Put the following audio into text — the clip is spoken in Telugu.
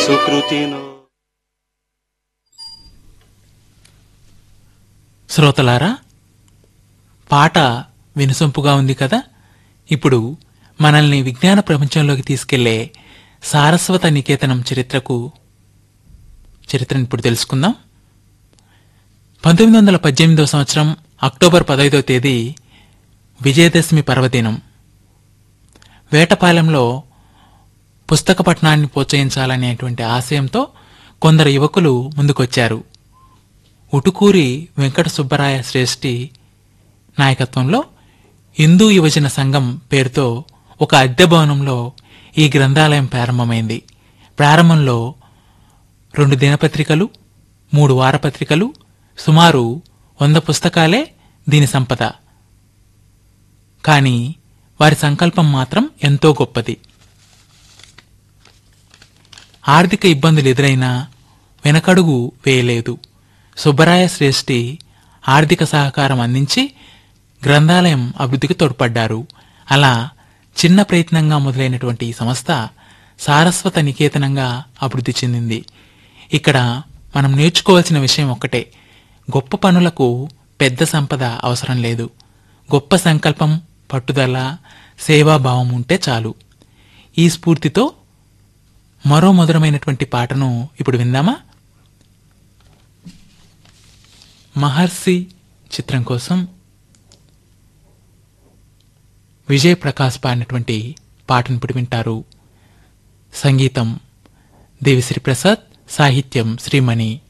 సుకృతినో శ్రోతలారా పాట వినసొంపుగా ఉంది కదా ఇప్పుడు మనల్ని విజ్ఞాన ప్రపంచంలోకి తీసుకెళ్లే సారస్వత నికేతనం చరిత్రకు చరిత్రను ఇప్పుడు తెలుసుకుందాం పంతొమ్మిది వందల పద్దెనిమిదవ సంవత్సరం అక్టోబర్ పదైదవ తేదీ విజయదశమి పర్వదినం వేటపాలెంలో పుస్తక పఠనాన్ని ప్రోత్సహించాలనేటువంటి ఆశయంతో కొందరు యువకులు ముందుకొచ్చారు ఉటుకూరి వెంకట సుబ్బరాయ శ్రేష్ఠి నాయకత్వంలో హిందూ యువజన సంఘం పేరుతో ఒక అద్దె భవనంలో ఈ గ్రంథాలయం ప్రారంభమైంది ప్రారంభంలో రెండు దినపత్రికలు మూడు వారపత్రికలు సుమారు వంద పుస్తకాలే దీని సంపద కానీ వారి సంకల్పం మాత్రం ఎంతో గొప్పది ఆర్థిక ఇబ్బందులు ఎదురైనా వెనకడుగు వేయలేదు సుబ్బరాయ శ్రేష్ఠి ఆర్థిక సహకారం అందించి గ్రంథాలయం అభివృద్ధికి తోడ్పడ్డారు అలా చిన్న ప్రయత్నంగా మొదలైనటువంటి ఈ సంస్థ సారస్వత నికేతనంగా అభివృద్ధి చెందింది ఇక్కడ మనం నేర్చుకోవాల్సిన విషయం ఒక్కటే గొప్ప పనులకు పెద్ద సంపద అవసరం లేదు గొప్ప సంకల్పం పట్టుదల సేవాభావం ఉంటే చాలు ఈ స్ఫూర్తితో మరో మధురమైనటువంటి పాటను ఇప్పుడు విందామా మహర్షి చిత్రం కోసం విజయ్ ప్రకాష్ పాడినటువంటి పాటను ఇప్పుడు వింటారు సంగీతం దేవిశ్రీ ప్రసాద్ సాహిత్యం శ్రీమణి